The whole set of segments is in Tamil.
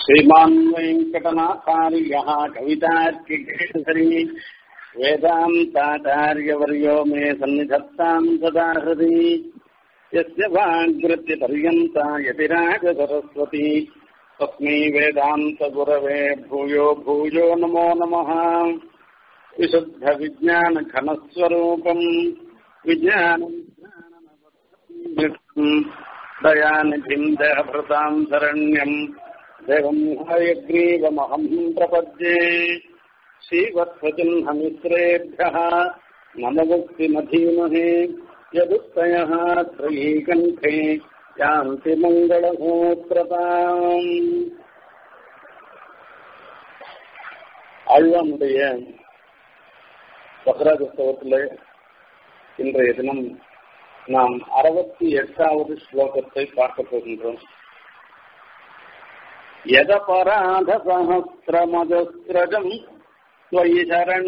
श्रीमान् वेङ्कटनाथार्यः कवितार्किकेसरी वेदान्ताचार्यवर्यो मे सन्निधत्ताम् सदा हृदि यस्य वाग्वृत्तिपर्यन्ता यतिराजसरस्वती तस्मै वेदान्तगुरवे भूयो भूयो नमो नमः विशुद्धविज्ञानघनस्वरूपम् विज्ञानम् दयानिधिम् देहभृताम् शरण्यम् देवम् हयग्रीवमहम् प्रपद्ये श्रीवत्सचिह्नमिश्रेभ्यः मम मुक्तिमधीमहे यदुत्तयः त्रयीकण्ठे யாந்தி மங்களகோத்திரதாம் ஆழ்வானுடைய பக்ராஜஸ்தவத்தில் இன்றைய தினம் நாம் அறுபத்தி எட்டாவது ஸ்லோகத்தை பார்க்க போகின்றோம் यदपराधसहस्रमजस्रजम् त्वयि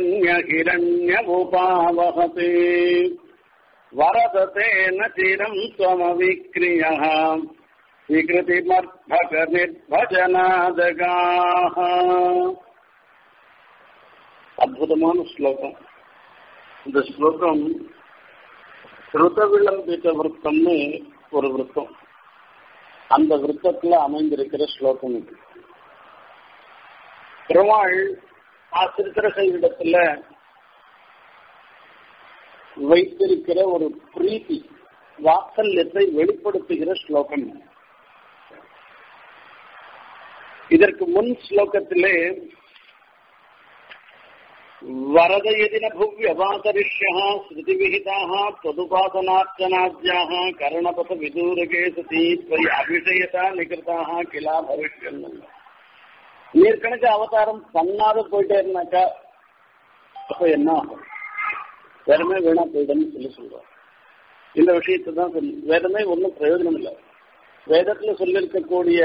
शरण्यहिरण्यमुपावहते वरदतेन चिरम् त्वमविक्रियः विकृतिमर्भकनिर्भजनादगाः அற்புதமான ஸ்லோகம் இந்த ஸ்லோகம் ஸ்ருத விளம்பித்த விருத்தம்னு ஒரு விருத்தம் அந்த விருத்தத்துல அமைந்திருக்கிற ஸ்லோகம் இது பெருமாள் ஆசிரியர்களிடத்துல வைத்திருக்கிற ஒரு பிரீத்தி வாத்சல்யத்தை வெளிப்படுத்துகிற ஸ்லோகம் இதற்கு முன் ஸ்லோகத்திலே வரதயதின புவ்யவாதரிஷ்யா ஸ்ருதி விகிதாக தொதுபாசனார்ச்சனாத்யாக கரணபத விதூரகே சதி ஸ்வரி அபிஷயதா நிகிருதாக கிலா பவிஷ்யன் நீர்கணக்கு அவதாரம் பண்ணாத போயிட்டே இருந்தாக்கா அப்ப என்ன ஆகும் வேறமே வீணா போயிடும்னு சொல்லி சொல்றோம் இந்த விஷயத்தை தான் சொல்லி வேதமே ஒன்றும் பிரயோஜனம் இல்லை வேதத்துல சொல்லியிருக்கக்கூடிய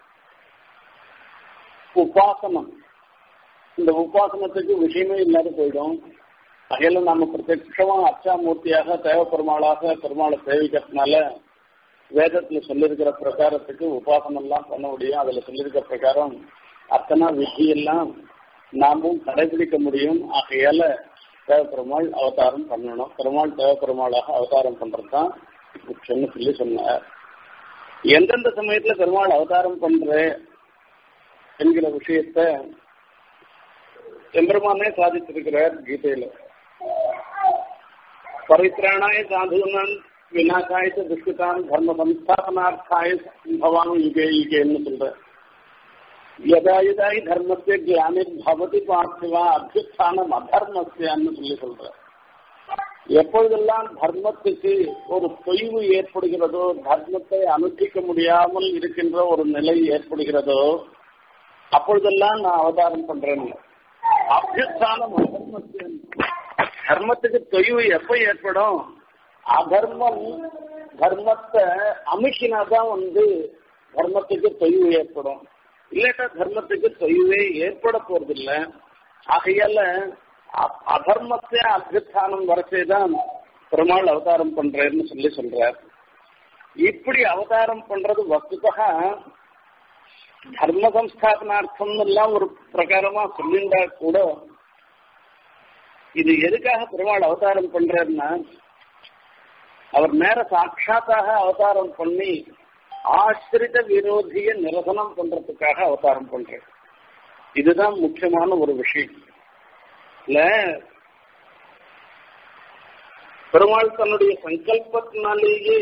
உபாசனம் இந்த உபாசனத்துக்கு விஷயமே இல்லாத போயிடும் அகையில நம்ம பிரத்யட்சமா அச்சாமூர்த்தியாக தேவப்பெருமாளாக பெருமாளை சேவிக்கிறதுனால வேதத்துல சொல்லியிருக்கிற பிரகாரத்துக்கு உபாசனம் எல்லாம் பண்ண முடியும் அதுல சொல்லியிருக்கிற பிரகாரம் அத்தனை விதியெல்லாம் நாமும் கடைபிடிக்க முடியும் ஆகையால தேவப்பெருமாள் அவதாரம் பண்ணணும் பெருமாள் தேவப்பெருமாளாக அவதாரம் பண்றதுதான் முக்கியம்னு சொல்லி சொன்னார் எந்தெந்த சமயத்துல பெருமாள் அவதாரம் பண்ற என்கிற விஷயத்த எம்பெருமானே சாதித்திருக்கிறார் கீதையில பரித்ராணாய சாதுனன் விநாசாய துஷ்கிதான் தர்ம சம்ஸ்தாபனார்த்தாய பவான் யுகே யுகேன்னு சொல்ற யதா யதா தர்மத்தை கிளானிர் பவதி பார்த்திவா அபியுத்தானம் அதர்மஸ்யான்னு சொல்லி சொல்ற எப்பொழுதெல்லாம் தர்மத்துக்கு ஒரு தொய்வு ஏற்படுகிறதோ தர்மத்தை அனுஷ்டிக்க முடியாமல் இருக்கின்ற ஒரு நிலை ஏற்படுகிறதோ அப்பொழுதெல்லாம் நான் அவதாரம் பண்றேன் அபியுத்தானம் அதர்மஸ்யன் தர்மத்துக்கு தொய்வு எப்ப ஏற்படும் அதர்மம் தர்மத்தை அமிஷினாதான் வந்து தர்மத்துக்கு தொய்வு ஏற்படும் இல்லாட்டா தர்மத்துக்கு தொய்வே ஏற்பட போறதில்ல ஆகையால அதர்மத்தை அபியுத்தானம் வரைச்சேதான் பெருமாள் அவதாரம் பண்றேன்னு சொல்லி சொல்றார் இப்படி அவதாரம் பண்றது வஸ்துதா தர்ம சம்ஸ்தாபனார்த்தம் எல்லாம் ஒரு பிரகாரமா சொல்லிண்டா கூட இது எதுக்காக பெருமாள் அவதாரம் பண்றாருன்னா அவர் நேர சாட்சாத்தாக அவதாரம் பண்ணி ஆசிரித விரோதிய நிரசனம் பண்றதுக்காக அவதாரம் பண்றாரு இதுதான் முக்கியமான ஒரு விஷயம் இல்ல பெருமாள் தன்னுடைய சங்கல்பத்தினாலேயே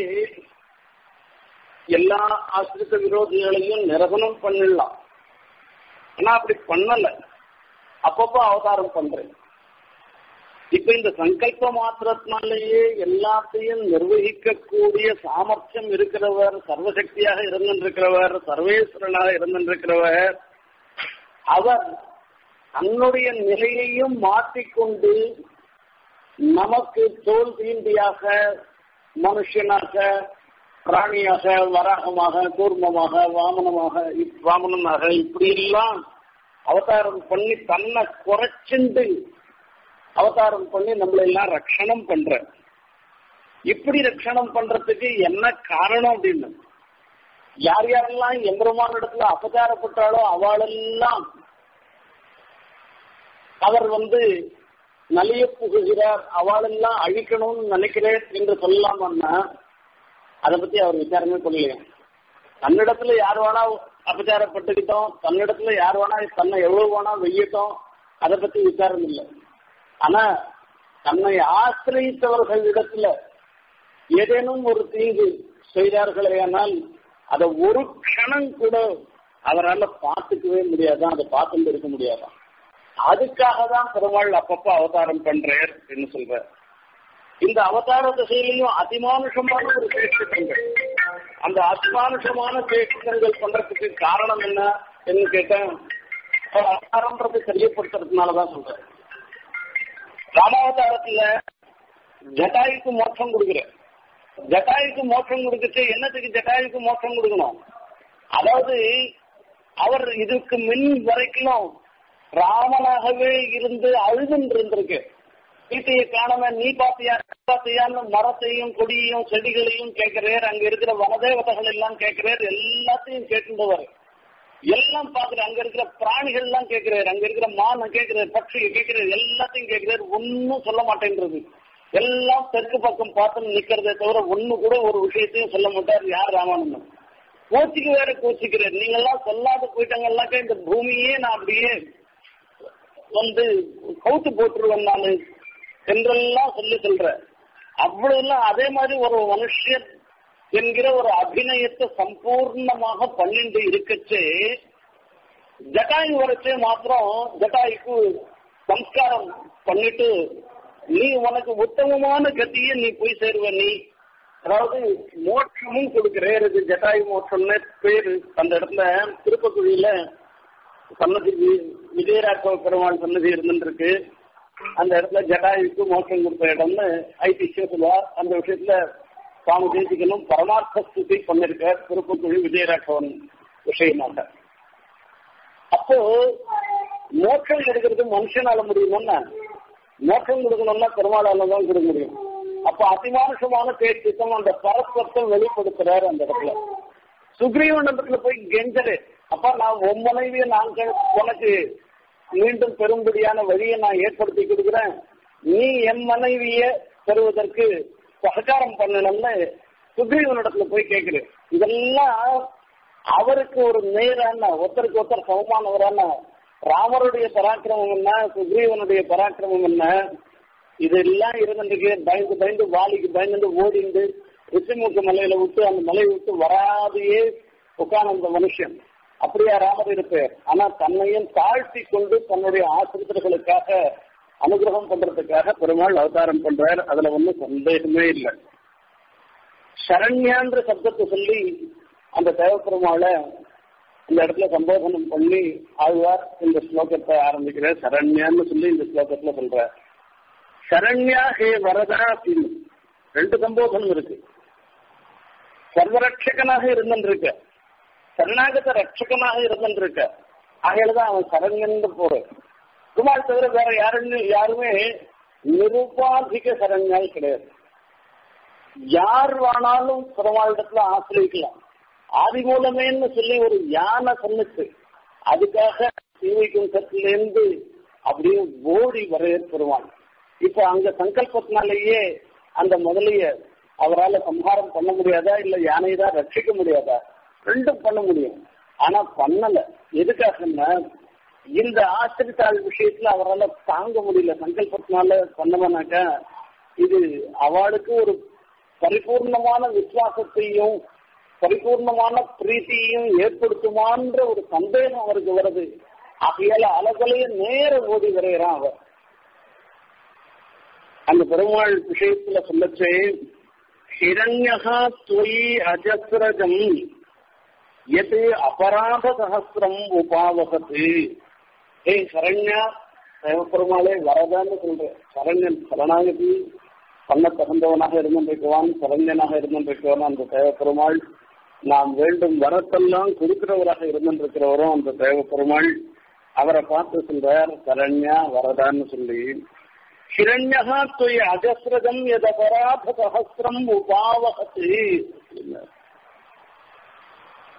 எல்லா ஆசிரித்த விரோதிகளையும் நிரசனம் பண்ணிடலாம் ஆனா அப்படி பண்ணல அப்பப்போ அவதாரம் பண்றேன் இப்ப இந்த சங்கல்ப மாத்திரத்தினாலேயே எல்லாத்தையும் நிர்வகிக்கக்கூடிய சாமர்த்தியம் இருக்கிறவர் சர்வசக்தியாக இருந்திருக்கிறவர் சர்வேஸ்வரனாக இருந்திருக்கிறவர் அவர் தன்னுடைய நிலையையும் மாற்றிக்கொண்டு நமக்கு தோல் தீண்டியாக மனுஷனாக பிராணியாக வராகமாக கூர்மமாக வாமனமாக வாமனமாக இப்படி எல்லாம் அவதாரம் பண்ணி தன்னை குறைச்சுண்டு அவதாரம் பண்ணி நம்மளை எல்லாம் ரட்சணம் பண்ற இப்படி ரட்சணம் பண்றதுக்கு என்ன காரணம் அப்படின்னு யார் யாரெல்லாம் எம்பெருமான இடத்துல அபச்சாரப்பட்டாலோ அவளெல்லாம் அவர் வந்து நலிய புகுகிறார் அவளெல்லாம் அழிக்கணும்னு நினைக்கிறேன் என்று சொல்லலாமன்னா அதை பத்தி அவர் விசாரமே பண்ணலையா தன்னிடத்துல யார் வேணா அபச்சாரப்பட்டுக்கிட்டோம் தன்னிடத்துல யார் வேணா தன்னை எவ்வளவு வேணா வெய்யட்டும் அதை பத்தி விசாரம் இல்லை ஆனா தன்னை ஆசிரியத்தவர்கள் இடத்துல ஏதேனும் ஒரு தீங்கு செய்தார்களேயானால் அதை ஒரு க்ஷணம் கூட அவரால் பார்த்துக்கவே முடியாதான் அதை பார்த்துட்டு இருக்க முடியாதான் அதுக்காக தான் பெருமாள் அப்பப்ப அவதாரம் பண்றார் அப்படின்னு சொல்ற இந்த அவதார திசையிலையும் அதிமானுஷமான ஒரு சேஷங்கள் அந்த அதிமானுஷமான சேஷங்கள் பண்றதுக்கு காரணம் என்ன என்று கேட்டேன் அவதாரம்ன்றது தெரியப்படுத்துறதுனாலதான் சொல்றேன் ராமாவதாரத்துல ஜட்டாயுக்கு மோட்சம் கொடுக்குற ஜட்டாயுக்கு மோட்சம் கொடுத்துட்டு என்னத்துக்கு ஜட்டாயுக்கு மோட்சம் கொடுக்கணும் அதாவது அவர் இதுக்கு மின் வரைக்கும் ராமனாகவே இருந்து அழுதுன்னு இருந்திருக்கு சீத்தையை காணாம நீ பாத்தியா பாத்தியான்னு மரத்தையும் கொடியையும் செடிகளையும் கேட்கிறார் அங்க இருக்கிற வனதேவதைகள் எல்லாம் கேட்கிறார் எல்லாத்தையும் கேட்டுன்றவர் எல்லாம் பாக்குற அங்க இருக்கிற பிராணிகள் எல்லாம் கேட்கிறார் அங்க இருக்கிற மானை கேட்கிறார் பட்சியை கேட்கிறார் எல்லாத்தையும் கேட்கிறார் ஒன்னும் சொல்ல மாட்டேன்றது எல்லாம் தெற்கு பக்கம் பார்த்து நிக்கிறதே தவிர ஒண்ணு கூட ஒரு விஷயத்தையும் சொல்ல மாட்டார் யார் ராமானந்தன் கோச்சிக்கு வேற கோச்சிக்கிறார் நீங்க எல்லாம் சொல்லாத போயிட்டாங்கன்னாக்க இந்த பூமியே நான் அப்படியே வந்து கவுத்து போட்டுருவேன் நான் என்றெல்லாம் சொல்லி சொல்ற அவ்வளவு அதே மாதிரி ஒரு மனுஷன் என்கிற ஒரு அபிநயத்தை சம்பூர்ணமாக பண்ணிட்டு இருக்கச்சே ஜட்டாயு வரைச்சே மாத்திரம் ஜட்டாய்க்கு சம்ஸ்காரம் பண்ணிட்டு நீ உனக்கு உத்தமமான கத்திய நீ போய் சேருவ நீ அதாவது மோட்சமும் கொடுக்கிறேன் இது ஜட்டாயு மோட்சம்னு பேரு அந்த இடத்துல திருப்பக்குழியில சன்னதி விஜயராഘவ பெருமாள் சன்னதி இருந்துருக்கு அந்த இடத்துல ஜட்டாயுக்கு மோட்சம் கொடுத்த இடம்னு ஐதிஹ்யம் சொல்லுவார் அந்த விஷயத்துல சுவாமி தேசிகனும் பரமார்த்த ஸ்துதி பண்ணிருக்க திருப்பக்குழி விஜயராഘவன் விஷயமாக அப்போ மோட்சம் கிடைக்கிறது மனுஷனால முடியும்னா மோட்சம் கொடுக்கணும்னா பெருமாளால தான் கொடுக்க முடியும் அப்ப அதிமானுஷமான பேச்சுக்கும் அந்த பரஸ்பரத்தை வெளிப்படுத்துறாரு அந்த இடத்துல சுக்ரீவனத்துல போய் கெஞ்சரு அப்ப நான் உன் மனைவியை நான் உனக்கு மீண்டும் பெரும்படியான வழியை நான் ஏற்படுத்தி கொடுக்குறேன் நீ என் மனைவிய பெறுவதற்கு சககாரம் பண்ணணும்னு சுக்ரீவனிடத்துல போய் கேட்கிறேன் இதெல்லாம் அவருக்கு ஒரு நேரான ஒருத்தருக்கு ஒருத்தர் சமமானவரான ராமருடைய பராக்கிரமம் என்ன சுக்ரீவனுடைய பராக்கிரமம் என்ன இதெல்லாம் இருந்துருக்கு பயந்து பயந்து வாலிக்கு பயந்து ஓடிந்து ரிஷிமுக மலையில விட்டு அந்த மலையை விட்டு வராதையே உட்கார்ந்த அந்த மனுஷன் அப்படியா ராமர் இருப்பார் ஆனா தன்னையும் தாழ்த்தி கொண்டு தன்னுடைய ஆசிரியர்களுக்காக அனுகிரகம் பண்றதுக்காக பெருமாள் அவதாரம் பண்றார் அதுல ஒன்றும் சந்தேகமே இல்லை சரண்யான்ற சப்தத்தை சொல்லி அந்த தேவப்பெருமாளை இந்த இடத்துல சம்போதனம் பண்ணி ஆழ்வார் இந்த ஸ்லோகத்தை ஆரம்பிக்கிறார் சரண்யான்னு சொல்லி இந்த ஸ்லோகத்துல சொல்ற சரண்யா ஹே வரதா அப்படின்னு ரெண்டு சம்போதனம் இருக்கு சர்வரட்சகனாக இருந்திருக்க சரணாகத ரட்சகனாக இருந்திருக்க ஆகையிலதான் அவன் சரண்யன்னு போற குமார் தவிர வேற யாருன்னு யாருமே நிருபாதிக சரண்யால் கிடையாது யார் வேணாலும் பெருமாளிடத்துல ஆசிரியக்கலாம் ஆதி மூலமேன்னு சொல்லி ஒரு யானை சொன்னுச்சு அதுக்காக சீவைக்கும் சத்திலேருந்து அப்படியே ஓடி வரையற் பெருமாள் இப்ப அங்க சங்கல்பத்தினாலேயே அந்த முதலைய அவரால் சம்ஹாரம் பண்ண முடியாதா இல்ல யானை தான் ரட்சிக்க முடியாதா ரெண்டும் பண்ண முடியும் ஆனா பண்ணல எதுக்காகன்னா இந்த ஆசிரித்தாள் விஷயத்துல அவரால் தாங்க முடியல சங்கல்பத்தினால பண்ணவனாக்கா இது அவளுக்கு ஒரு பரிபூர்ணமான விசுவாசத்தையும் பரிபூர்ணமான பிரீத்தியையும் ஏற்படுத்துமான்ற ஒரு சந்தேகம் அவருக்கு வருது ஆகையால அலகலைய நேர ஓடி வரைகிறான் அவர் அந்த பெருமாள் விஷயத்துல சொல்லச்சே ஹிரண்யகா துவயி அஜஸ்ரஜம் எது அபராத சகசிரம் உபாவகத்து ஏய் சரண்யா தேவப்பெருமாளே வரதான்னு சொல்றேன் சரண்யன் சரணாகதி பண்ண தகுந்தவனாக இருந்திருக்குவான் சரண்யனாக இருந்திருக்கிறவன் அந்த தேவப்பெருமாள் நாம் வேண்டும் வரத்தெல்லாம் கொடுக்கிறவராக இருந்திருக்கிறவரும் அந்த தேவப்பெருமாள் அவரை பார்த்து சொல்றார் சரண்யா வரதான்னு சொல்லி ஹிரண்யகா துய அஜஸ்ரஜம் எதபராத சகசிரம் உபாவகத்து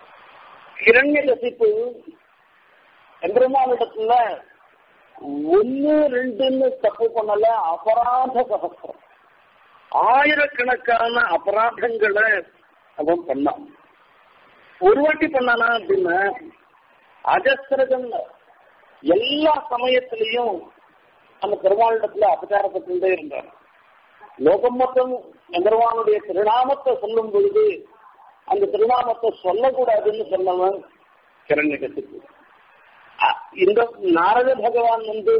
இரண்ய கசிப்பு எம்பெருமானிடத்துல ஒன்னு ரெண்டுன்னு தப்பு பண்ணல அபராத சகசிரம் ஆயிரக்கணக்கான அபராதங்களை அவன் பண்ணான் ஒரு வாட்டி பண்ணானா அப்படின்னா அஜஸ்திரகம் எல்லா சமயத்திலையும் அந்த பெருமாளிடத்துல அபச்சாரப்பட்டுட்டே இருந்தார் லோகம் மொத்தம் எம்பெருமானுடைய திருநாமத்தை சொல்லும் பொழுது அந்த திருநாமத்தை சொல்லக்கூடாதுன்னு சொன்னவன் கிரண்யகத்துக்கு இந்த நாரத பகவான் வந்து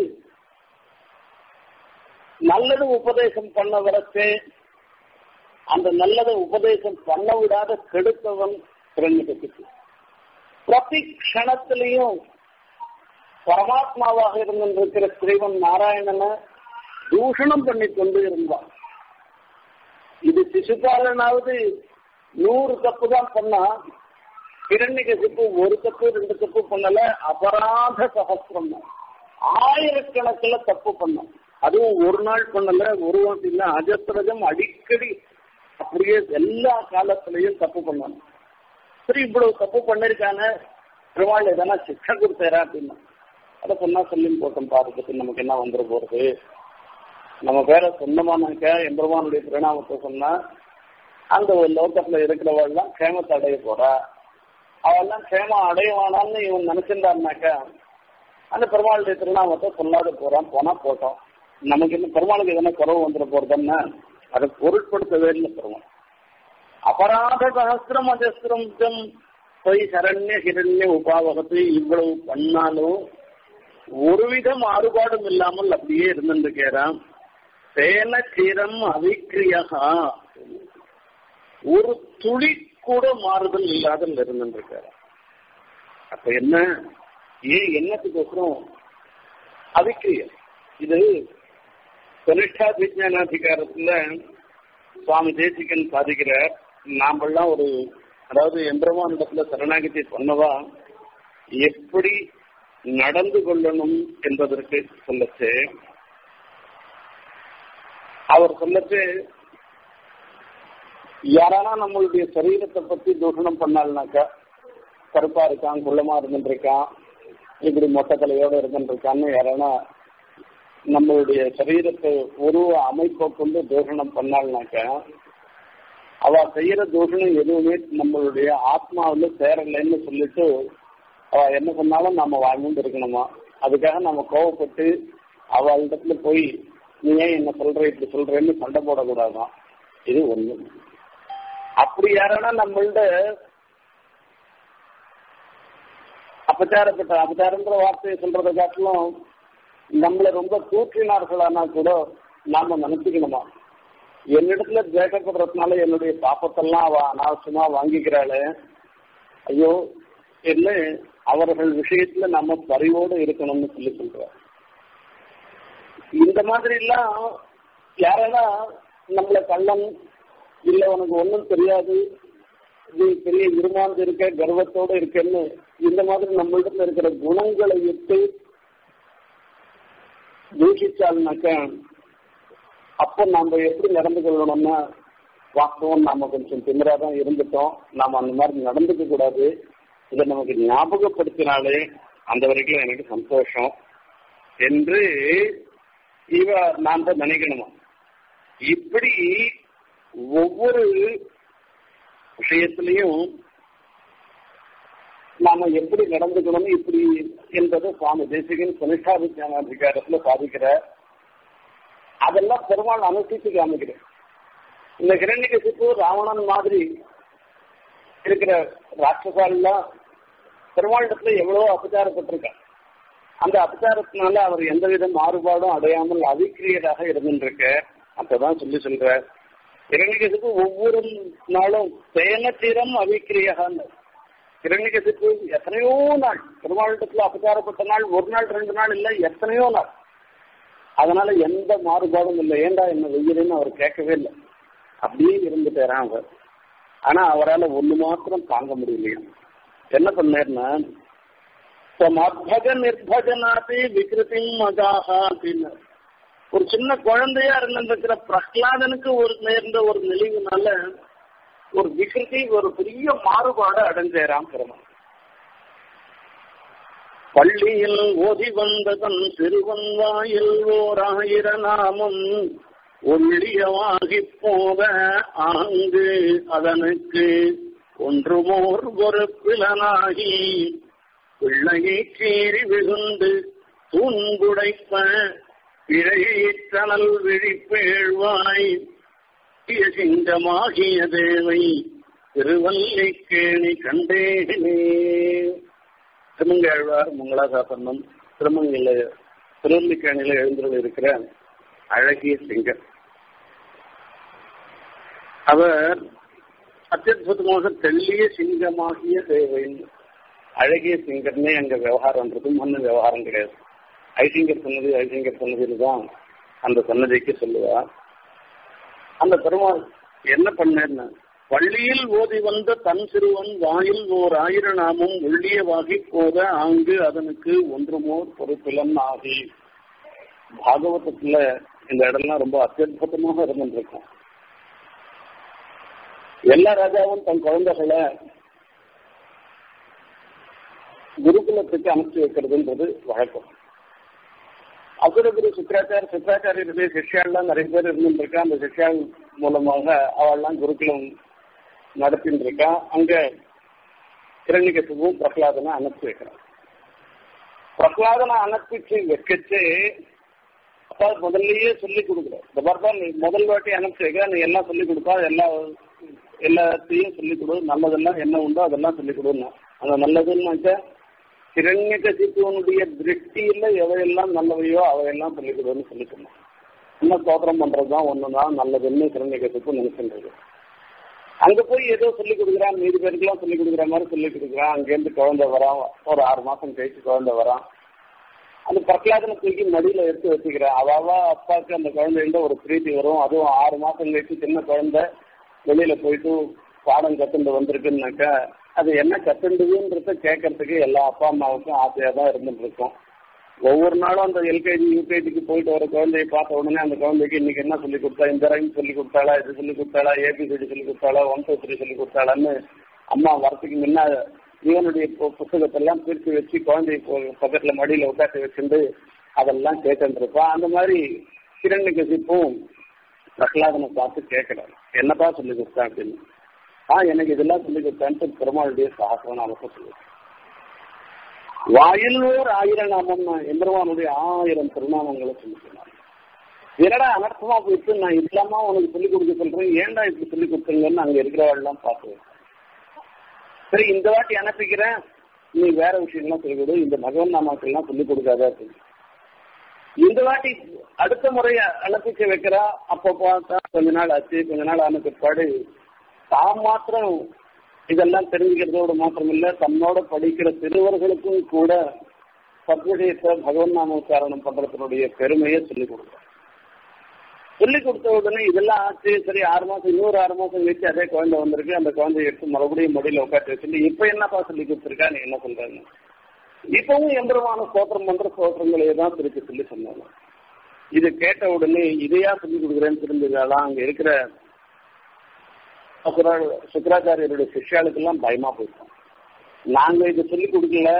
நல்லது உபதேசம் பண்ண வரச்சே அந்த நல்லதை உபதேசம் பண்ண விடாத கெடுத்தவன் கிரண்யகத்துக்கு பிரதி க்ஷணத்திலையும் பரமாத்மாவாக இருந்திருக்கிற ஸ்ரீவன் நாராயணனை தூஷணம் பண்ணி கொண்டு இருந்தான் இது சிசுபாலனாவது நூறு தப்பு தான் பண்ணா கிரண்யகசிப்பு ஒரு தப்பு ரெண்டு தப்பு பண்ணல அபராத சகசிரம் ஆயிரக்கணக்கில் தப்பு பண்ணோம் அதுவும் ஒரு நாள் பண்ணல ஒரு வாட்டி இல்ல அஜஸ்ரஜம் அடிக்கடி அப்படியே எல்லா காலத்திலையும் தப்பு பண்ணணும் சரி இவ்வளவு தப்பு பண்ணிருக்காங்க பெருமாள் எதனா சிக்ஷை கொடுத்தாரா அப்படின்னா அதை சொன்னா சொல்லி போட்டோம் பாருக்கு நமக்கு என்ன வந்துட போறது நம்ம பேரை சொந்தமானாக்க எம்பெருமானுடைய பிரணாமத்தை சொன்னா அந்த ஒரு லோகத்துல இருக்கிறவள்லாம் க்ஷேமத்தை அடைய போறா அவெல்லாம் க்ஷேமம் அடையவானான்னு இவன் நினைச்சிருந்தாருனாக்கா அந்த பெருமாளுடைய திருநாமத்தை சொல்லாத போறான் போனா போட்டோம் நமக்கு இன்னும் பெருமாளுக்கு எதனா குறவு வந்துட போறதுன்னா அதை பொருட்படுத்தவே இல்லை பெருமாள் அபராத சகசிரம் அஜஸ்திரம் போய் சரண்ய ஹிரண்ய உபாவகத்தை இவ்வளவு பண்ணாலும் ஒருவித மாறுபாடும் இல்லாமல் அப்படியே இருந்துருக்கிறான் சேன சீரம் அவிக்கிரியகா ஒரு துளி கூட மாறுதல் இல்லாத இருந்துருக்காரு அப்ப என்ன ஏன் என்னத்துக்கோசரம் அவிக்கிரியம் இது கனிஷ்டா விஜயானாதிகாரத்துல சுவாமி தேசிகன் சாதிக்கிறார் நாமெல்லாம் ஒரு அதாவது எம்பிரமானிடத்துல சரணாகதி பண்ணவா எப்படி நடந்து கொள்ளணும் என்பதற்கு சொல்லச்சு அவர் சொல்லச்சு யாரானா நம்மளுடைய சரீரத்தை பத்தி தூஷணம் பண்ணால்னாக்கா கருப்பா இருக்கான் குள்ளமா இருந்துருக்கான் இப்படி மொட்டை தலையோட இருந்துருக்கான்னு யாரானா நம்மளுடைய சரீரத்தை உருவ அமைப்பை கொண்டு தூஷணம் பண்ணால்னாக்கா அவ செய்யற தூஷணம் எதுவுமே நம்மளுடைய ஆத்மாவில் சேரலைன்னு சொல்லிட்டு அவ என்ன சொன்னாலும் நம்ம வாழ்ந்து இருக்கணுமா அதுக்காக நம்ம கோவப்பட்டு அவளிடத்துல போய் நீ ஏன் என்ன சொல்ற இப்படி சொல்றேன்னு சண்டை போடக்கூடாதான் இது ஒண்ணு அப்படி யாரானா நம்மள்ட அபச்சாரப்பட்ட அபச்சாரன்ற வார்த்தையை சொல்றதை காட்டிலும் நம்மளை ரொம்ப தூக்கினார்களானா கூட நாம நினைச்சுக்கணுமா என்னிடத்துல தேக்கப்படுறதுனால என்னுடைய பாப்பத்தெல்லாம் அவ அனாவசியமா வாங்கிக்கிறாளே ஐயோ என்ன அவர்கள் விஷயத்துல நம்ம பரிவோடு இருக்கணும்னு சொல்லி சொல்ற இந்த மாதிரி எல்லாம் யாரென்னா நம்மள கள்ளன் இல்ல உனக்கு ஒன்றும் தெரியாது நீ பெரிய இருமாந்து இருக்க கர்வத்தோட இருக்கன்னு இந்த மாதிரி நம்மளிடத்துல இருக்கிற குணங்களை விட்டு தூஷிச்சால்னாக்க அப்போ நம்ம எப்படி நடந்து கொள்ளணும்னா வாஸ்தவம் நாம கொஞ்சம் திமிராதான் இருந்துட்டோம் நாம அந்த மாதிரி நடந்துக்க கூடாது இதை நமக்கு ஞாபகப்படுத்தினாலே அந்த வரைக்கும் எனக்கு சந்தோஷம் என்று இவ நான் தான் நினைக்கணுமா இப்படி ஒவ்வொரு விஷயத்திலையும் நாம எப்படி நடந்துக்கணும் இப்படி என்பது சுவாமி தேசிகன் கனிஷ்டா விஜயானாதிகாரத்துல சாதிக்கிற அதெல்லாம் பெருமாள் அனுசரித்து காமிக்கிறேன் இந்த கிரண்யகசிப்பு ராவணன் மாதிரி இருக்கிற ராட்சசாலாம் பெருமாளிடத்துல எவ்வளவோ அபச்சாரப்பட்டிருக்கார் அந்த அபச்சாரத்தினால அவர் எந்தவித மாறுபாடும் அடையாமல் அவிக்கிரியதாக இருந்துருக்க அப்பதான் சொல்லி சொல்ற இரணிகசிப்பு ஒவ்வொரு நாளும் சேனத்தீரம் அவிக்கிரியான்னு இரணிகசிப்பு எத்தனையோ நாள் பெருமாளிடத்துல அபச்சாரப்பட்ட நாள் ஒரு நாள் ரெண்டு நாள் இல்லை எத்தனையோ நாள் அதனால எந்த மாறுபாடும் இல்லை ஏண்டா என்ன வெயிலுன்னு அவர் கேட்கவே இல்லை அப்படியே இருந்துட்டாரான் அவர் ஆனா அவரால் ஒண்ணு மாத்திரம் தாங்க முடியலையா என்ன பண்ணார்னா மத்பக நிர்பஜனாதி விகிருதி மகாக அப்படின்னு ஒரு சின்ன குழந்தையா இருந்திருக்கிற பிரஹ்லாதனுக்கு ஒரு நேர்ந்த ஒரு நிலைவுனால ஒரு விகிருதி ஒரு பெரிய மாறுபாடு அடைஞ்சாராம் பெருமாள் பள்ளியில் ஓதி வந்த தன் சிறுவன் வாயில் ஓர் ஆயிர நாமம் ஒள்ளியவாகிப் போத ஆங்கு அதனுக்கு ஒன்றுமோர் பொறுப்பிலனாகி பிள்ளையை சீறி வெகுண்டு தூண்குடைப்ப பிழையீற்றனல் விழிப்பேழ்வாய் சிங்கமாகிய தேவை திருவல்லிக்கேணி கண்டேனே திருமங்கழ்வார் மங்களாசாசனம் திருமங்கல திருவல்லிக்கேணியில எழுந்துள்ள இருக்கிற அழகிய சிங்கர் அவர் அத்தியுதமாக தெள்ளிய சிங்கமாகிய தேவைன்னு அழகிய சிங்கர்னே அங்க விவகாரம்ன்றது மண்ணு விவகாரம் கிடையாது ஐசிங்கர் சொன்னது ஐசிங்கர் சொன்னதுன்னு தான் அந்த சன்னதிக்கு சொல்லுவா அந்த பெருமாள் என்ன பண்ணேன்னு பள்ளியில் ஓதி வந்த தன் சிறுவன் வாயில் ஓர் ஆயிர நாமும் ஒள்ளியவாகி போத ஆங்கு அதனுக்கு ஒன்றுமோர் பொறுப்பிலன் ஆகி பாகவதத்துல இந்த இடம்லாம் ரொம்ப அத்தியுதமாக இருந்துருக்கும் எல்லா ராஜாவும் தன் குழந்தைகளை குருகுலத்துக்கு அனுப்பிச்சு வைக்கிறதுன்றது வழக்கம் அசுரகுரு சுக்கராச்சார் சுக்கராச்சாரியருடைய சிஷ்யாலாம் நிறைய பேர் இருந்துருக்கா அந்த சிஷ்யா மூலமாக அவள்லாம் குருகுலம் நடத்தின்னு இருக்கா அங்க கிரண்யகத்துவும் பிரகலாதனை அனுப்பி வைக்கிறான் பிரகலாதனை அனுப்பிச்சு வைக்கச்சு அப்பா முதல்லயே சொல்லி கொடுக்குறோம் இந்த மாதிரி நீ முதல் வாட்டி அனுப்பிச்சு வைக்க நீ எல்லாம் சொல்லி கொடுப்பா எல்லா எல்லாத்தையும் சொல்லி கொடு நல்லதெல்லாம் என்ன உண்டோ அதெல்லாம் சொல்லி கொடுன்னா அந்த நல்லதுன்னாக்கா கிரண்யகசித்துவனுடைய திருஷ்டியில எவையெல்லாம் நல்லவையோ அவையெல்லாம் சொல்லி கொடுன்னு சொல்லி சொன்னான் இன்னும் தோற்றம் பண்றதுதான் ஒண்ணுதான் நல்லதுன்னு கிரண்யகசித்து நினைக்கின்றது அங்க போய் ஏதோ சொல்லி கொடுக்குறான் மீதி பேருக்கெல்லாம் சொல்லி கொடுக்குற மாதிரி சொல்லி கொடுக்குறான் அங்கேருந்து குழந்தை வரான் ஒரு ஆறு மாசம் கழிச்சு குழந்தை வரான் அந்த பிரகலாதனை தூக்கி மடியில எடுத்து வச்சுக்கிறேன் அவாவா அப்பாவுக்கு அந்த குழந்தைகிட்ட ஒரு பிரீத்தி வரும் அதுவும் ஆறு மாசம் கழிச்சு சின்ன குழந்தை வெளியில போயிட்டு பாடம் கத்துண்டு வந்திருக்குன்னாக்கா அது என்ன கத்துண்டுதுன்றத கேட்கறதுக்கு எல்லா அப்பா அம்மாவுக்கும் ஆசையா தான் இருந்துட்டு இருக்கும் ஒவ்வொரு நாளும் அந்த எல்கேஜி யூகேஜிக்கு போயிட்டு வர குழந்தைய பார்த்த உடனே அந்த குழந்தைக்கு இன்னைக்கு என்ன சொல்லி கொடுத்தா இந்த ரைம் சொல்லி கொடுத்தாளா இது சொல்லி கொடுத்தாளா ஏபிசிடி சொல்லி கொடுத்தாளா ஒன் டூ த்ரீ சொல்லி கொடுத்தாளான்னு அம்மா வரத்துக்கு முன்ன இவனுடைய புத்தகத்தெல்லாம் பிரித்து வச்சு குழந்தைய பக்கத்துல மடியில உட்காந்து வச்சுட்டு அதெல்லாம் கேட்டுட்டு இருப்பான் அந்த மாதிரி கிரண்ய கசிப்பும் பிரகலாதனை பார்த்து கேட்கிறார் என்னப்பா சொல்லி கொடுத்தேன் அப்படின்னு ஆ எனக்கு இதெல்லாம் சொல்லி கொடுத்தான்ட்டு பெருமாளுடைய சாகசநாமத்தை சொல்லி வாயில் ஓர் ஆயிரம் நாமம் எம்பெருமானுடைய ஆயிரம் திருநாமங்களை சொல்லி சொன்னார் என்னடா அனர்த்தமா போயிட்டு நான் இல்லாம உனக்கு சொல்லிக் கொடுக்க சொல்றேன் ஏன்டா இப்படி சொல்லி கொடுத்தீங்கன்னு அங்க இருக்கிறவெல்லாம் பார்த்து சரி இந்த வாட்டி அனுப்பிக்கிறேன் நீ வேற விஷயம்லாம் சொல்லிக் கொடு இந்த பகவன் நாமாக்கள்லாம் சொல்லிக் கொடுக்காத அப்படின்னு இந்த வாட்டி அடுத்த முறை அனுப்பிச்சு வைக்கிறா அப்போ பார்த்தா கொஞ்ச நாள் ஆச்சு கொஞ்ச நாள் ஆன பிற்பாடு தான் மாத்திரம் இதெல்லாம் தெரிஞ்சுக்கிறதோடு மாத்திரம் இல்ல தன்னோட படிக்கிற சிறுவர்களுக்கும் கூட சத்விஷயத்தை பகவன் நாமோச்சாரணம் பண்றதுனுடைய பெருமையை சொல்லிக் கொடுக்குறோம் சொல்லிக் கொடுத்த உடனே இதெல்லாம் ஆச்சு சரி ஆறு மாசம் இன்னொரு ஆறு மாசம் கழிச்சு அதே குழந்தை வந்திருக்கு அந்த குழந்தைய எடுத்து மறுபடியும் மடியில உட்காந்து வச்சுட்டு இப்ப என்னப்பா சொல்லி கொடுத்துருக்கா நீ என்ன சொல்றேன்னு இப்பவும் எம்பெருமான ஸ்தோத்திரம் பண்ற ஸ்தோத்திரங்களையே தான் திருப்பி சொல்லி சொன்னாங்க இது கேட்ட உடனே இதையா சொல்லி கொடுக்குறேன்னு தெரிஞ்சுக்கலாம் அங்க இருக்கிற சுக்கராச்சாரியருடைய சிஷ்யாளுக்கெல்லாம் பயமா போயிட்டோம் நாங்க இது சொல்லி கொடுக்கல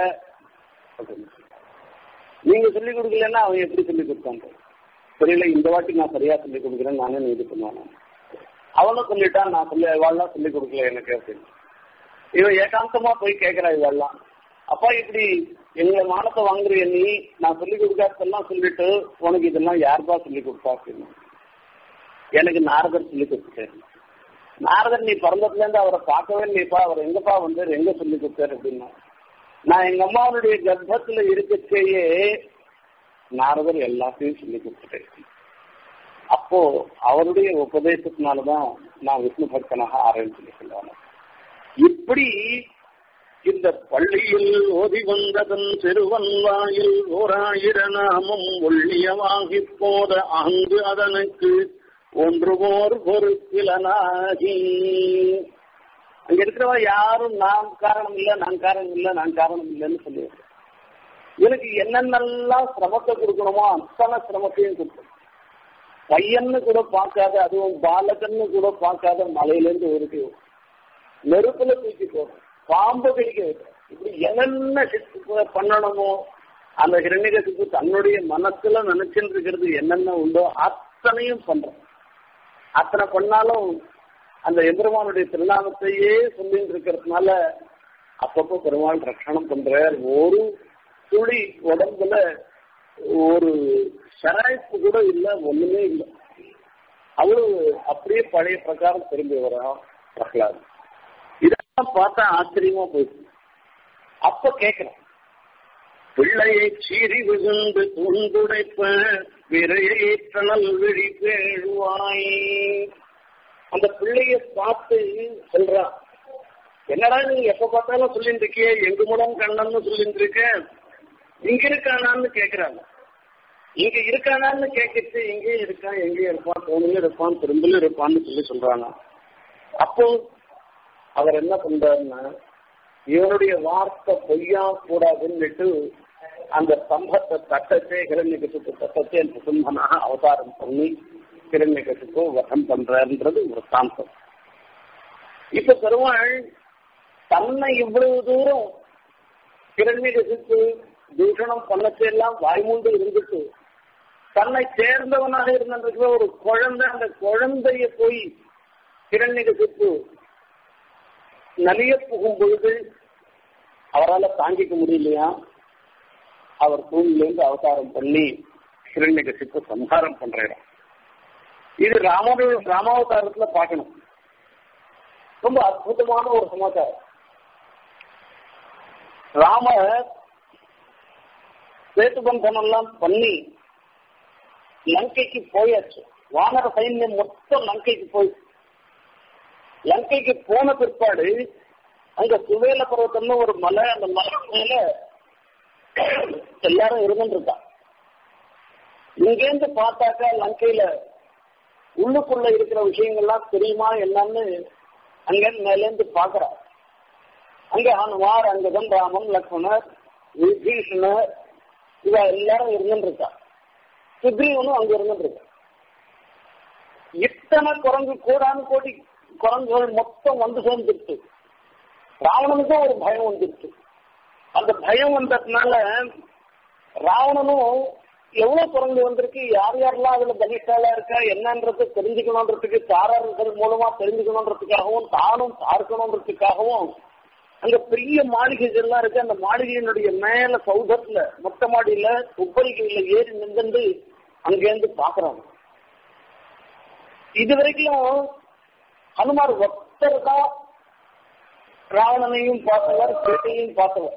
நீங்க சொல்லி கொடுக்கலன்னா அவன் எப்படி சொல்லி கொடுத்தாங்க தெரியல இந்த வாட்டி நான் சரியா சொல்லி கொடுக்குறேன் நானே நீ இது பண்ணுவானே அவனும் சொல்லிட்டான் நான் சொல்லி இவாள்லாம் சொல்லி கொடுக்கல எனக்கு அப்படின்னு இவன் ஏகாந்தமா போய் கேட்கிறா இவாள்லாம் அப்பா இப்படி எங்களை மானத்தை வாங்குறிய நீ நான் சொல்லி கொடுக்காதெல்லாம் சொல்லிட்டு உனக்கு இதெல்லாம் யாருப்பா சொல்லி கொடுத்தா அப்படின்னு எனக்கு நாரதர் சொல்லி கொடுத்துட்டாரு நாரதர் நீ பிறந்ததுல இருந்து அவரை பார்க்கவே இல்லையப்பா அவர் எங்கப்பா வந்தார் எங்க சொல்லி கொடுத்தாரு அப்படின்னா நான் எங்க அம்மாவுடைய கர்ப்பத்துல இருக்கச்சேயே நாரதர் எல்லாத்தையும் சொல்லி கொடுத்துட்டேன் அப்போ அவருடைய உபதேசத்தினாலதான் நான் விஷ்ணு பக்தனாக ஆரம்பிச்சு சொல்லுவாங்க இப்படி இந்த பள்ளியில் ஓதி வந்ததன் சிறுவன் வாயில் ஓராயிர நாமம் ஒள்ளியவாகி போத அங்கு அதனுக்கு ஒன்று போர் பொறுப்பிலனாகி அங்க இருக்கிறவா யாரும் நான் காரணம் இல்லை நான் காரணம் இல்லை நான் காரணம் இல்லைன்னு சொல்லுவாங்க எனக்கு என்னென்னலாம் சிரமத்தை கொடுக்கணுமோ அத்தனை சிரமத்தையும் கொடுக்கணும் பையன்னு கூட பார்க்காத அதுவும் பாலகன்னு கூட பார்க்காத மலையிலேருந்து ஒரு நெருப்புல தூக்கி போடும் பாம்பு கடிக்க வைக்கிறேன் இப்படி என்னென்ன சித்து பண்ணணுமோ அந்த ஹிரண்யகசிப்பு தன்னுடைய மனசுல நினைச்சுட்டு இருக்கிறது என்னென்ன உண்டோ அத்தனையும் பண்றோம் அத்தனை பண்ணாலும் அந்த எம்பெருமானுடைய திருநாமத்தையே சொல்லிட்டு இருக்கிறதுனால அப்பப்போ பெருமாள் ரட்சணம் பண்றார் ஒரு துளி உடம்புல ஒரு சராய்ப்பு கூட இல்லை ஒண்ணுமே இல்லை அவ்வளவு அப்படியே பழைய பிரகாரம் திரும்பி வரான் பிரகலாத் இதெல்லாம் பார்த்தா ஆச்சரியமா போயிடுச்சு அப்ப கேட்கிறேன் பிள்ளையை சீறி விழுந்து துண்டுடைப்ப விரையை கணல் விழி பேழுவாய் அந்த பிள்ளைய பார்த்து சொல்றான் என்னடா நீ எப்ப பார்த்தாலும் சொல்லிட்டு இருக்கிய எங்க மூலம் கண்ணன்னு சொல்லிட்டு இருக்க இங்க இருக்கானான்னு கேக்குறாங்க இங்க இருக்கானான்னு கேட்கிட்டு எங்கே இருக்கான் எங்கே இருப்பான் தோணிலும் இருப்பான் திரும்பலும் இருப்பான்னு சொல்லி சொல்றாங்க அப்போ அவர் என்ன பண்றாருன்னா இவனுடைய வார்த்தை பொய்யா கூடாதுன்னுட்டு அந்த ஸ்தம்பத்தை தட்டச்சே கிரண்யகசுக்கு தட்டச்சே சிம்மனாக அவதாரம் பண்ணி கிரண்யகசுக்கு வதம் பண்றாருன்றது ஒரு சாந்தம் இப்ப பெருமாள் தன்னை இவ்வளவு தூரம் கிரண்யகசுக்கு தூஷணம் பண்ணச்செல்லாம் வாய்மூண்டு இருந்துட்டு தன்னை சேர்ந்தவனாக இருந்திருக்கிற ஒரு குழந்தை அந்த குழந்தைய போய் கிரண்யகசுக்கு நலிய புகும் பொழுது அவரால் தாங்கிக்க முடியலையா அவர் தூணிலேருந்து அவதாரம் பண்ணி ஹிரண்யகசிப்பு சம்ஹாரம் பண்றாரு இது ராமரு ராமாவதாரத்துல பார்க்கணும் ரொம்ப அற்புதமான ஒரு சமாச்சாரம் ராம சேத்துபந்தனம் எல்லாம் பண்ணி லங்கைக்கு போயாச்சு வானர சைன்யம் மொத்தம் லங்கைக்கு போயிடுச்சு லங்கைக்கு போன பிற்பாடு அங்க சுவேல பர்வத்தம்னு ஒரு மலை அந்த மலை மேல எல்லாரும் இருந்துருக்கா இங்கேருந்து பார்த்தாக்கா லங்கையில உள்ளுக்குள்ள இருக்கிற விஷயங்கள்லாம் தெரியுமா என்னன்னு அங்க மேலேந்து பாக்குறா அங்க ஹனுமார் அங்கதன் ராமன் லக்ஷ்மணர் விபீஷணர் இவ எல்லாரும் இருந்துருக்கா சுக்ரீவனும் அங்க இருந்துருக்கா இத்தனை குரங்கு கூடான்னு கோடி குரங்குகள் மொத்தம் வந்து சேர்ந்துருச்சு ராவணனுக்கும் ஒரு பயம் வந்துருச்சு அந்த பயம் வந்ததுனால ராவணனும் எவ்வளவு குரங்கு வந்திருக்கு யார் யாரெல்லாம் அதுல பலிஷ்டாலா இருக்கா என்னன்றது தெரிஞ்சுக்கணுன்றதுக்கு தாரர்கள் மூலமா தெரிஞ்சுக்கணுன்றதுக்காகவும் தானும் பார்க்கணுன்றதுக்காகவும் அங்க பெரிய மாளிகைகள் எல்லாம் இருக்கு அந்த மாளிகையினுடைய மேல சௌதத்துல மொட்டை மாடியில உப்பரிகையில ஏறி நின்று அங்கேருந்து பாக்குறாங்க இது வரைக்கும் ஹனுமார் ஒத்தர் தான் ராவணனையும் பார்த்தவர் பேட்டையும் பார்த்தவர்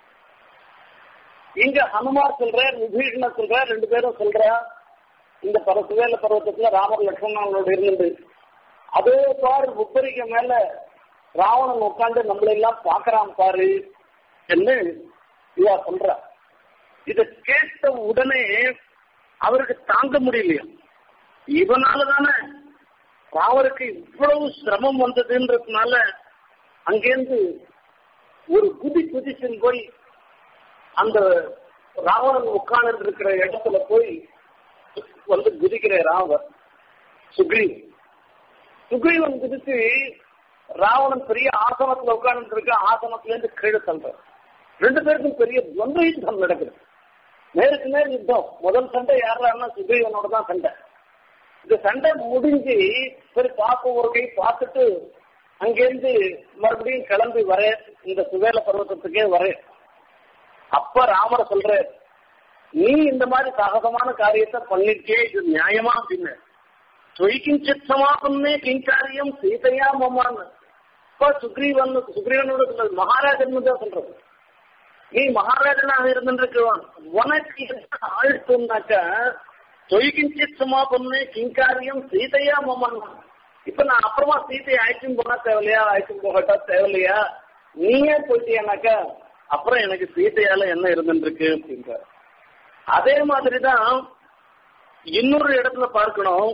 இங்க ஹனுமார் சொல்றார் விபீஷண சொல்றார் ரெண்டு பேரும் சொல்றா இந்த பர சுவேல பர்வத்தத்துல ராமர் லட்சுமணனோட இருந்தது அதே பாரு உப்பரிக்க மேல ராவணன் உட்காந்து நம்மளெல்லாம் பாக்குறான் பாரு என்று இவா சொல்றா இத கேட்ட உடனே அவருக்கு தாங்க முடியலையா இவனாலதானே ராவருக்கு இவ்வளவு சிரமம் வந்ததுன்றதுனால அங்கேருந்து ஒரு குதி குதிச்சுன்னு போய் அந்த ராவணன் உட்கார்ந்து இருக்கிற இடத்துல போய் வந்து குதிக்கிற ராவர் சுக்ரீவ் சுக்ரீவன் குதிச்சு ராவணன் பெரிய ஆசனத்துல உட்கார்ந்து இருக்க ஆசனத்துல இருந்து கீழே தள்ளுற ரெண்டு பேருக்கும் பெரிய துவந்த யுத்தம் நடக்குது நேருக்கு நேர் யுத்தம் முதல் சண்டை யாருன்னா சுக்ரீவனோட தான் சண்டை இந்த சண்டை முடிஞ்சு சரி பார்ப்போம் ஒரு கை பார்த்துட்டு அங்கேருந்து மறுபடியும் கிளம்பி வர இந்த சுவேல பர்வத்தத்துக்கே வர அப்ப ராமர் சொல்ற நீ இந்த மாதிரி சாகசமான காரியத்தை பண்ணிட்டே இது நியாயமா அப்படின்னு தொய்கிஞ்சித் சமாபன்னே கிங்காரியம் சீதையா மம்மான்னு இப்ப சுக்ரீவன் சுக்ரீவனோட சொல்றது மகாராஜன் தான் சொல்றது நீ மகாராஜனாக இருந்திருக்கிறான் உனக்கு என்ன ஆழ்த்துனாக்கா தொய்கிஞ்சித் சமாபன்னே கிங்காரியம் சீதையா மம்மான்னு இப்ப நான் அப்புறமா சீதையை அழைச்சும் போனா தேவையில்லையா அழைச்சும் போகட்டா தேவையில்லையா நீயே போயிட்டியானாக்கா அப்புறம் எனக்கு சீதையால என்ன இருந்துருக்கு அப்படின்ற அதே மாதிரிதான் இன்னொரு இடத்துல பார்க்கணும்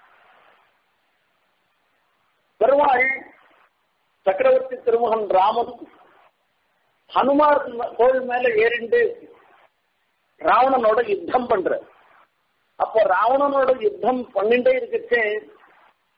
பெருமாள் சக்கரவர்த்தி திருமகன் ராமன் ஹனுமார் கோள் மேல ஏறிண்டு ராவணனோட யுத்தம் பண்ற அப்ப ராவணனோட யுத்தம் பண்ணிட்டே இருக்கச்சே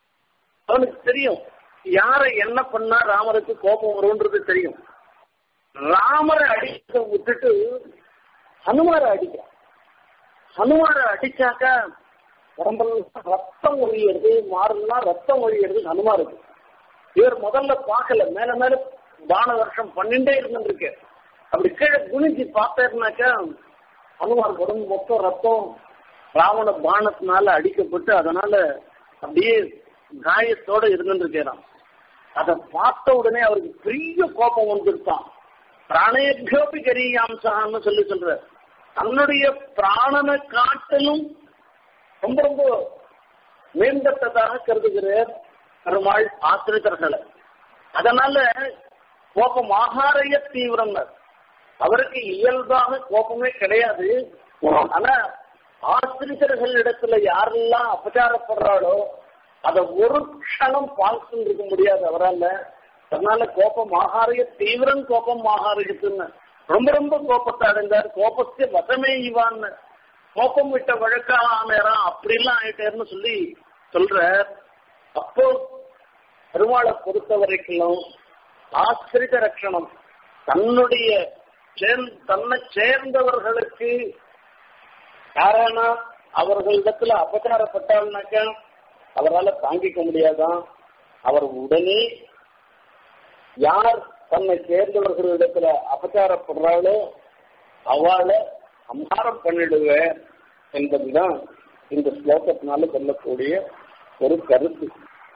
அவனுக்கு தெரியும் யாரை என்ன பண்ணா ராமருக்கு கோபம் வரும்ன்றது தெரியும் ராமரை அடிக்க விட்டுட்டு ஹனுமாரை அடிக்கிறான் ஹனுமாரை அடிச்சாக்கா உடம்பெல்லாம் ரத்தம் ஒழியிறது மாறலாம் ரத்தம் ஒழியிறது ஹனுமாருக்கு இவர் முதல்ல பார்க்கல மேல மேல பான வருஷம் பன்னெண்டே இருந்துருக்கு அப்படி கீழே குனிஞ்சு பார்த்தேன்னாக்கா ஹனுமார் உடம்பு மொத்தம் ரத்தம் ராவண பானத்தினால அடிக்கப்பட்டு அதனால அப்படியே காயத்தோட இருந்துருக்கிறான் அதை பார்த்த உடனே அவருக்கு பெரிய கோபம் வந்துருக்கான் பிராணேபியோபி கரியாம்சான்னு சொல்லி சொல்ற தன்னுடைய பிராணனை காட்டிலும் ரொம்ப ரொம்ப மேம்பட்டதாக கருதுகிறார் பெருமாள் ஆசிரியர்களை அதனால கோபம் ஆகாரைய தீவிரம் அவருக்கு இயல்பாக கோபமே கிடையாது ஆனா ஆசிரியர்கள் இடத்துல யாரெல்லாம் அபச்சாரப்படுறாளோ அத ஒரு க்ஷணம் பார்த்து இருக்க முடியாது அவரால் அதனால கோபம் ஆகாரிய தீவிரம் கோபம் ஆகாரியத்துன்னு ரொம்ப ரொம்ப கோபத்தை அடைந்தார் கோபத்தை வசமே இவான்னு கோபம் விட்ட வழக்கா நேரம் அப்படிலாம் ஆயிட்டேன்னு சொல்லி சொல்ற அப்போ பெருமாளை பொறுத்த வரைக்கும் ஆசிரித ரட்சணம் தன்னுடைய தன்னை சேர்ந்தவர்களுக்கு யாரானா அவர்களிடத்துல அபச்சாரப்பட்டாள்னாக்கா அவரால் தாங்கிக்க முடியாதான் அவர் உடனே யார் தன்னை சேர்ந்தவர்களிடத்துல அபச்சாரப்படுறாளோ அவளை சம்ஹாரம் பண்ணிடுவேன் என்பதுதான் இந்த ஸ்லோகத்தினால சொல்லக்கூடிய ஒரு கருத்து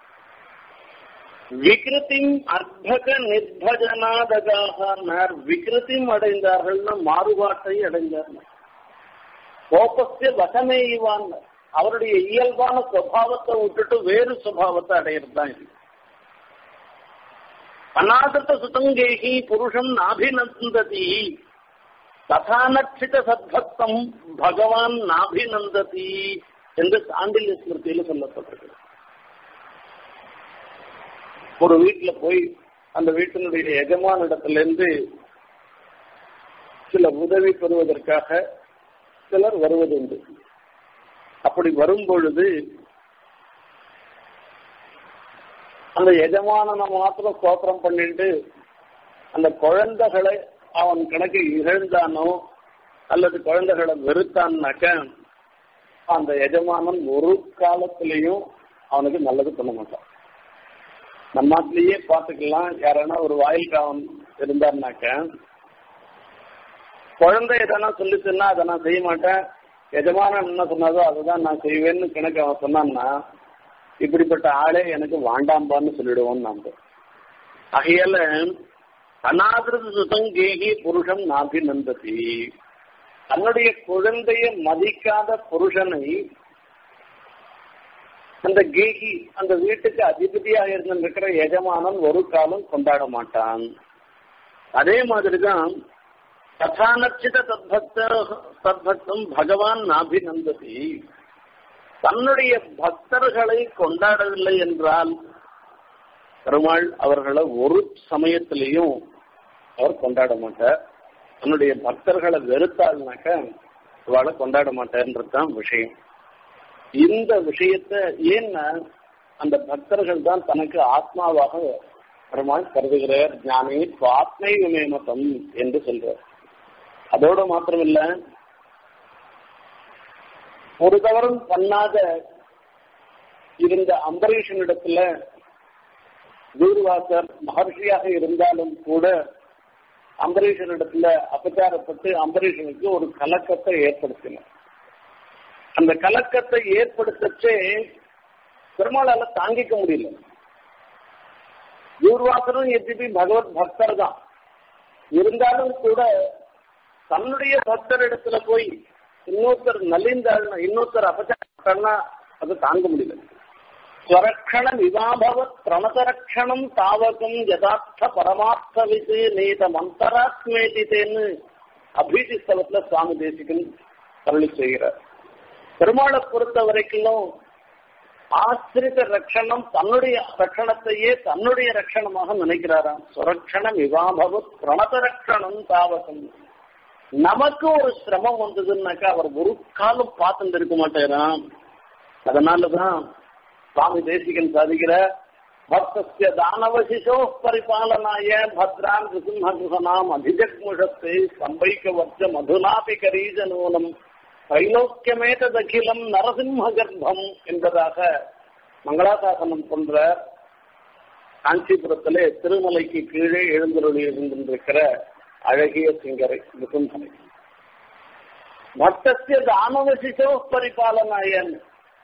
விகிருத்தின் அர்த்தக நிர்பஜனாதகாக விகிருத்தியும் அடைந்தார்கள்னா மாறுபாட்டை அடைந்தார்கள் கோபஸ்ய வசமே இவான் அவருடைய இயல்பான சுவாவத்தை விட்டுட்டு வேறு சுபாவத்தை அடையிறது தான் இது அநாதத்த சுதங்கேகி புருஷம் நாபிநந்ததி ததானட்சித சத்பக்தம் பகவான் நாபிநந்ததி என்று சாண்டில்ய ஸ்மிருதியில சொல்லப்பட்டிருக்கு ஒரு வீட்டுல போய் அந்த வீட்டினுடைய எஜமான இடத்துல இருந்து சில உதவி பெறுவதற்காக சிலர் வருவதுண்டு அப்படி வரும் பொழுது அந்த எஜமானனை மாத்திரம் ஸ்தோத்திரம் பண்ணிட்டு அந்த குழந்தைகளை அவன் கணக்கு இகழ்ந்தானோ அல்லது குழந்தைகளை வெறுத்தான்னாக்க அந்த எஜமானன் ஒரு காலத்திலையும் அவனுக்கு நல்லது பண்ண மாட்டான் நம்ம நாட்டிலேயே பார்த்துக்கலாம் யாரானா ஒரு வாயில் காவன் இருந்தாருனாக்க குழந்தை எதனா சொல்லிச்சுன்னா அதை நான் செய்ய மாட்டேன் எஜமானன் என்ன சொன்னாதோ அதை தான் நான் செய்வேன்னு கணக்கு அவன் சொன்னான்னா இப்படிப்பட்ட ஆளே எனக்கு வாண்டாம்பான்னு சொல்லிடுவோம் நாம ஆகையால அநாதிருத சுதங்கேகி புருஷன் நாபி நந்ததி தன்னுடைய குழந்தைய மதிக்காத புருஷனை அந்த கேகி அந்த வீட்டுக்கு அதிபதியாக இருந்திருக்கிற எஜமானன் ஒரு காலம் கொண்டாட மாட்டான் அதே மாதிரிதான் ததானர்ச்சித தத்பக்த தத்பக்தம் பகவான் நாபிநந்ததி தன்னுடைய பக்தர்களை கொண்டாடவில்லை என்றால் பெருமாள் அவர்களை ஒரு சமயத்திலையும் அவர் கொண்டாட மாட்டார் தன்னுடைய பக்தர்களை வெறுத்தாள்னாக்க அவளை கொண்டாட மாட்டார்ன்றது தான் விஷயம் இந்த விஷயத்த ஏன்னா அந்த பக்தர்கள் தான் தனக்கு ஆத்மாவாக பெருமாள் கருதுகிறார் ஞானி ஆத்மை விமேமதம் என்று சொல்றார் அதோட மாத்திரமில்ல ஒரு தவறும் பண்ணாத இருந்த அம்பரீஷனிடத்துல தூர்வாசர் மகர்ஷியாக இருந்தாலும் கூட அம்பரீஷனிடத்துல அபச்சாரப்பட்டு அம்பரீஷனுக்கு ஒரு கலக்கத்தை ஏற்படுத்தினார் அந்த கலக்கத்தை ஏற்படுத்தச்சே பெருமாளால தாங்கிக்க முடியல தூர்வாசரும் எதிபி பகவத் பக்தர் தான் இருந்தாலும் கூட தன்னுடைய பக்தர் இடத்துல போய் இன்னொருத்தர் நலிந்தாள்னா இன்னொருத்தர் அபச்சாரப்பட்டாள்னா அது தாங்க முடியல ஸ்வரக்ஷணம் இவாபவத் பிரணதரக்ஷணம் தாவகம் யதார்த்த பரமார்த்த விது நீத மந்தராத்மேதித்தேன்னு அபீதி ஸ்தலத்துல சுவாமி தேசிகன் அருளி செய்கிறார் பெருமாளை பொறுத்த வரைக்கும் ஆசிரித ரட்சணம் தன்னுடைய ரட்சணத்தையே தன்னுடைய ரட்சணமாக நினைக்கிறாராம் சுரக்ஷணம் இவாபவத் பிரணத ரட்சணம் தாவகம் நமக்கு ஒரு சிரமம் வந்ததுன்னாக்கா அவர் ஒரு காலம் பார்த்துட்டு இருக்க மாட்டேறான் அதனாலதான் சுவாமி தேசிகன் சாதிக்கிற भक्तस्य दानवशिशोः परिपालनाय भद्रान् नृसिंहगृहणाम् अधिजग्मुषस्ते स्तम्भैकवर्ज मधुनापि करीजनूनम् தைலோக்கியமேததகிலம் நரசிம்ம கர்ப்பம் என்பதாக மங்களாசாசனம் போன்ற காஞ்சிபுரத்திலே திருமலைக்கு கீழே எழுந்தருளி இருந்திருக்கிற அழகிய சிங்கரை முகுந்தனை பக்தசிய தானவ சிசோ பரிபாலனாயன்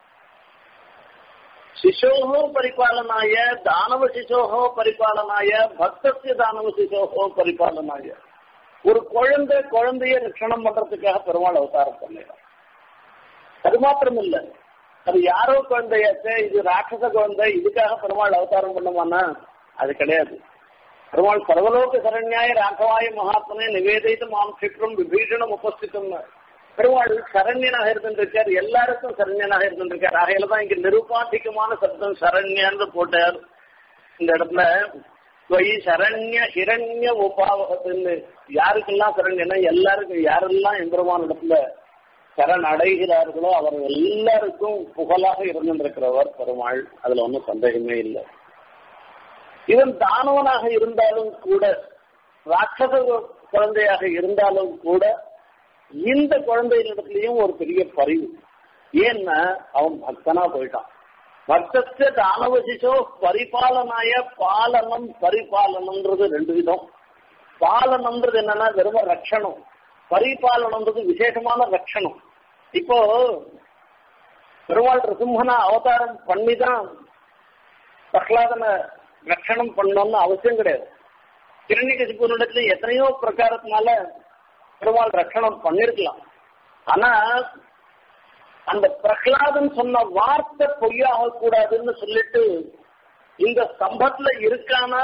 शिशोः परिपालनाय दानव शिशोः परिपालनाय பக்தசிய தானவ சிசோஹோ பரிபாலனாய ஒரு குழந்தை குழந்தைய ரட்சணம் பண்றதுக்காக பெருமாள் அவதாரம் பண்ணிடும் அது மாத்திரம் இல்ல அது யாரோ குழந்தையாச்சே இது ராட்சச குழந்தை இதுக்காக பெருமாள் அவதாரம் பண்ணுமானா அது கிடையாது பெருமாள் சர்வலோக சரண்யாய ராகவாய மகாத்மனே நிவேதித்த மாம் சிற்றம் விபீஷணம் உபஸ்தித்தம் பெருமாள் சரண்யனாக இருந்திருக்கார் எல்லாருக்கும் சரண்யனாக இருந்திருக்கார் ஆகையில தான் இங்க நிருபாதிகமான சப்தம் சரண்யான்னு போட்டார் இந்த இடத்துல ஸ்வயி சரண்ய ஹிரண்ய உபாவகத்துன்னு யாருக்கெல்லாம் சரண்யனா எல்லாருக்கும் யாரெல்லாம் எம்பெருமான இடத்துல சரண் அடைகிறார்களோ அவர் எல்லாருக்கும் புகழாக இருந்திருக்கிறவர் பெருமாள் அதுல ஒன்றும் சந்தேகமே இல்லை இவன் தானவனாக இருந்தாலும் கூட ராட்சச குழந்தையாக இருந்தாலும் கூட இந்த குழந்தைகளிடத்துலயும் ஒரு பெரிய பரிவு ஏன்னா அவன் பக்தனா போயிட்டான் பக்தத்த தானவசிசோ பரிபாலனாய பாலனம் பரிபாலனம்ன்றது ரெண்டு விதம் பாலனம்ன்றது என்னன்னா வெறும் ரட்சணம் பரிபாலனம்ன்றது விசேஷமான ரட்சணம் இப்போ பெருமாள் சிம்மனா அவதாரம் பண்ணிதான் பிரகலாதனை ரட்சணம் பண்ணணும்னு அவசியம் கிடையாது கிரண்யகசிபுரிடத்துல எத்தனையோ பிரகாரத்தினால பெருமாள் ரட்சணம் பண்ணிருக்கலாம் ஆனா அந்த பிரகலாதன் சொன்ன வார்த்தை பொய்யாக கூடாதுன்னு சொல்லிட்டு இந்த ஸ்தம்பத்துல இருக்கானா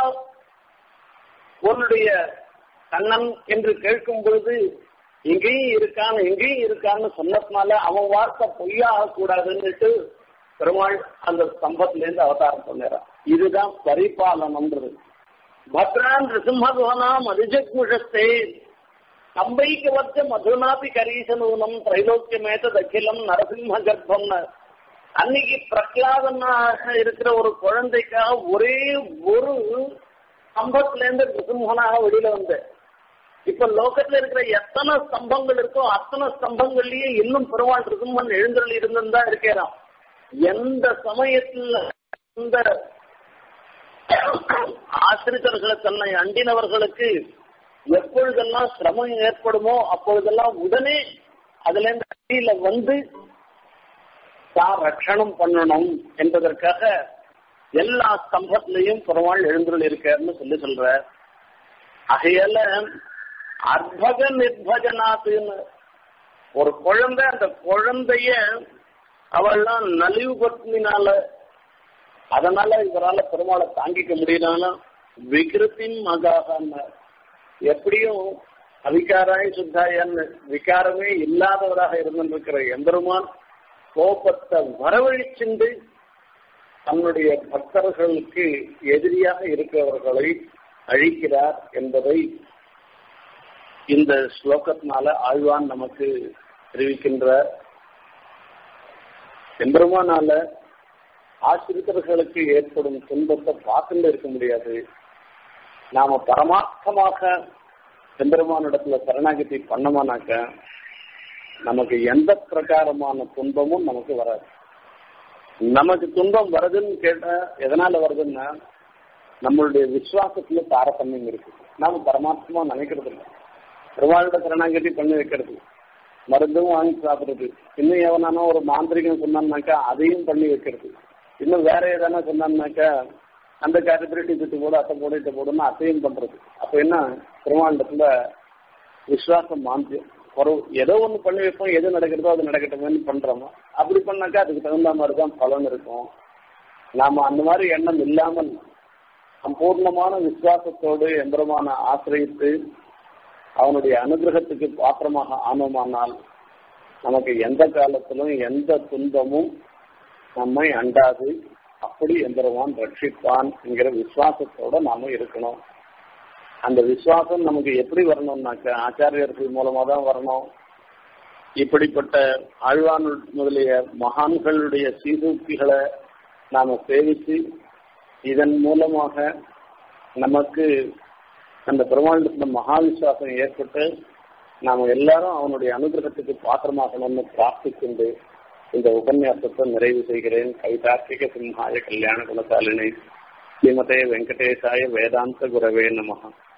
உன்னுடைய கண்ணன் என்று கேட்கும் பொழுது எங்கேயும் இருக்கான் எங்கேயும் இருக்கான்னு சொன்னதுனால அவன் வார்த்தை பொய்யாக கூடாதுன்னுட்டு பெருமாள் அந்த ஸ்தம்பத்துல இருந்து அவதாரம் பண்ணிடுறான் இதுதான் பரிபாலனம்ன்றது பத்ரான் ரிசிம்மகுவனாம் அதிஜக்முஷஸ்தே அம்பைக்கு வச்ச மதுனாபி கரீசனூனம் திரைலோக்கியமேத அகிலம் நரசிம்ம கர்ப்பம்னு அன்னைக்கு பிரகலாதனாக இருக்கிற ஒரு குழந்தைக்காக ஒரே ஒரு ஸ்தம்பத்துல இருந்து நிருசிம்மனாக வெளியில வந்த இப்ப லோகத்துல இருக்கிற எத்தனை ஸ்தம்பங்கள் இருக்கோ அத்தனை ஸ்தம்பங்கள்லயே இன்னும் பெருமாள் நிருசிம்மன் எழுந்தருள் இருந்துதான் இருக்கிறான் எந்த சமயத்துல இந்த ஆசிரியர்களை தன்னை அண்டினவர்களுக்கு எப்பொழுதெல்லாம் சிரமம் ஏற்படுமோ அப்பொழுதெல்லாம் உடனே அதுல இருந்து அடியில வந்து தான் ரட்சணம் பண்ணணும் என்பதற்காக எல்லா ஸ்தம்பத்திலையும் பெருமாள் எழுந்துள்ள இருக்காருன்னு சொல்லி சொல்ற ஆகையால அர்பக நிர்பஜனாத்துன்னு ஒரு குழந்தை அந்த குழந்தைய அவள்லாம் நலிவு பத்மினால அதனால இவரால பெருமாளை தாங்கிக்க முடியலன்னா விகிருத்தின் மகாக எப்படியும் அவிகாராய் சுத்தாயன்னு விகாரமே இல்லாதவராக இருந்திருக்கிற எம்பெருமான் கோபத்தை வரவழிச்சுண்டு தன்னுடைய பக்தர்களுக்கு எதிரியாக இருக்கிறவர்களை அழிக்கிறார் என்பதை இந்த ஸ்லோகத்தினால ஆழ்வான் நமக்கு தெரிவிக்கின்ற எம்பெருமானால ஆசிரியர்களுக்கு ஏற்படும் துன்பத்தை பார்த்துட்டு இருக்க முடியாது நாம பரமார்த்தமாக எம்பெருமானிடத்துல சரணாகதி பண்ணோமானாக்க நமக்கு எந்த பிரகாரமான துன்பமும் நமக்கு வராது நமக்கு துன்பம் வருதுன்னு கேட்டா எதனால வருதுன்னா நம்மளுடைய விசுவாசத்துல தாரதமியம் இருக்கு நாம பரமாத்மா நினைக்கிறது இல்லை பெருமாளோட சரணாகதி பண்ணி வைக்கிறது மருந்தும் வாங்கி சாப்பிடுறது இன்னும் எவனானோ ஒரு மாந்திரிகம் சொன்னான்னாக்கா அதையும் பண்ணி வைக்கிறது இன்னும் வேற எதனா சொன்னான்னாக்கா அந்த கேட்டபிலிட்டி சுட்டு போடு அத்தை போடு இட்ட போடுன்னு அத்தையும் பண்றது அப்ப என்ன பெருமாண்டத்துல விசுவாசம் மாந்தியம் ஒரு ஏதோ ஒண்ணு பண்ணி வைப்போம் எது நடக்கிறதோ அது நடக்கட்டுமேனு பண்றோமோ அப்படி பண்ணாக்கா அதுக்கு தகுந்த மாதிரி தான் பலன் இருக்கும் நாம அந்த மாதிரி எண்ணம் இல்லாமல் சம்பூர்ணமான விசுவாசத்தோடு எம்பெருமான ஆசிரியத்து அவனுடைய அனுகிரகத்துக்கு பாத்திரமாக ஆனோமானால் நமக்கு எந்த காலத்திலும் எந்த துன்பமும் நம்மை அண்டாது அப்படி எம்பெருமான் ரட்சிப்பான் என்கிற விசுவாசத்தோட நாம இருக்கணும் அந்த விசுவாசம் நமக்கு எப்படி வரணும்னாக்க ஆச்சாரியர்கள் மூலமா தான் வரணும் இப்படிப்பட்ட ஆழ்வான் முதலிய மகான்களுடைய சீர்தூக்கிகளை நாம சேவித்து இதன் மூலமாக நமக்கு அந்த பெருமாளுடைய மகா விசுவாசம் ஏற்பட்டு நாம எல்லாரும் அவனுடைய அனுகிரகத்துக்கு பாத்திரமாகணும்னு பிரார்த்திக்கொண்டு இந்த உபன்யாசத்தை நிறைவு செய்கிறேன் கவிதார்த்திக சிம்ஹாய கல்யாண குணசாலினி ஸ்ரீமதே வெங்கடேசாய வேதாந்த குரவே நமகா